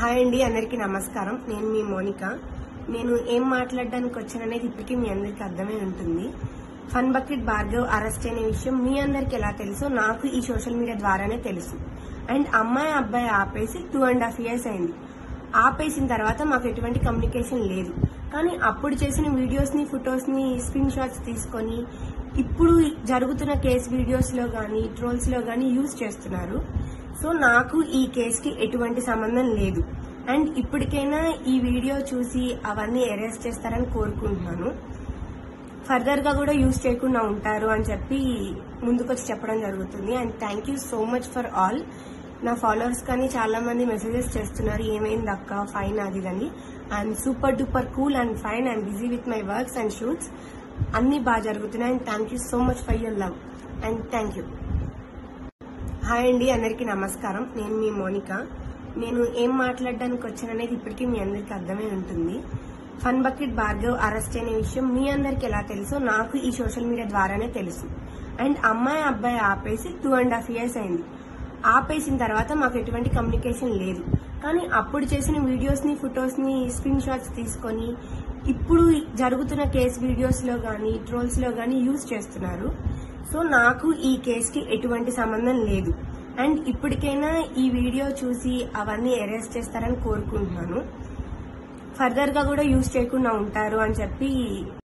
hi అండి అందరికీ నమస్కారం నేను మీ మోనిక నేను ఏం మాట్లాడడానికి వచ్చాననేది ఇప్పటికీ మీ అందరికీ అర్థమై ఉంటుంది ఫన్ బకెట్ భార్గవ్ అరెస్ట్ అయిన విషయం మీ అందరికి ఎలా తెలుసో నాకు ఈ సోషల్ మీడియా ద్వారానే తెలుసు అండ్ అమ్మాయి అబ్బాయి ఆపేసి టూ అండ్ హాఫ్ ఇయర్స్ అయింది ఆపేసిన తర్వాత మాకు ఎటువంటి కమ్యూనికేషన్ లేదు కానీ అప్పుడు చేసిన వీడియోస్ ని ఫొటోస్ ని స్క్రీన్ షాట్స్ తీసుకొని ఇప్పుడు జరుగుతున్న కేసు వీడియోస్ లో గానీ ట్రోల్స్ లో గానీ యూజ్ చేస్తున్నారు సో నాకు ఈ కేసుకి ఎటువంటి సంబంధం లేదు అండ్ ఇప్పటికైనా ఈ వీడియో చూసి అవన్నీ అరెస్ట్ చేస్తారని కోరుకుంటున్నాను ఫర్దర్ గా కూడా యూజ్ చేయకుండా ఉంటారు అని చెప్పి ముందుకొచ్చి చెప్పడం జరుగుతుంది and thank you so much for all నా ఫాలోవర్స్ కానీ చాలా మంది మెసేజెస్ చేస్తున్నారు ఏమైంది అక్క ఫైన్ అది అని I'm super duper cool and fine I'm busy with my works and shoots అన్ని బాగా జరుగుతున్నాయి and thank you so much for your love and thank you hi అండి అందరికీ నమస్కారం నేను మీ మోనిక నేను ఏం మాట్లాడడానికి వచ్చాననేది ఇప్పటికీ మీ అందరికీ అర్థమై ఉంటుంది ఫన్ బకెట్ భార్గవ్ అరెస్ట్ అయిన విషయం మీ అందరికి ఎలా తెలుసో నాకు ఈ సోషల్ మీడియా ద్వారానే తెలుసు అండ్ అమ్మాయి అబ్బాయి ఆపేసి టూ అండ్ హాఫ్ ఇయర్స్ అయింది ఆపేసిన తర్వాత మాకు ఎటువంటి కమ్యూనికేషన్ లేదు కానీ అప్పుడు చేసిన వీడియోస్ ని ఫొటోస్ ని స్క్రీన్ షాట్స్ తీసుకొని ఇప్పుడు జరుగుతున్న కేసు వీడియోస్ లో గానీ ట్రోల్స్ లో గానీ యూజ్ చేస్తున్నారు సో నాకు ఈ కేసుకి ఎటువంటి సంబంధం లేదు అండ్ ఇప్పటికైనా ఈ వీడియో చూసి అవన్నీ అరెస్ట్ చేస్తారని కోరుకుంటున్నాను ఫర్దర్ గా కూడా యూజ్ చేయకుండా ఉంటారు అని చెప్పి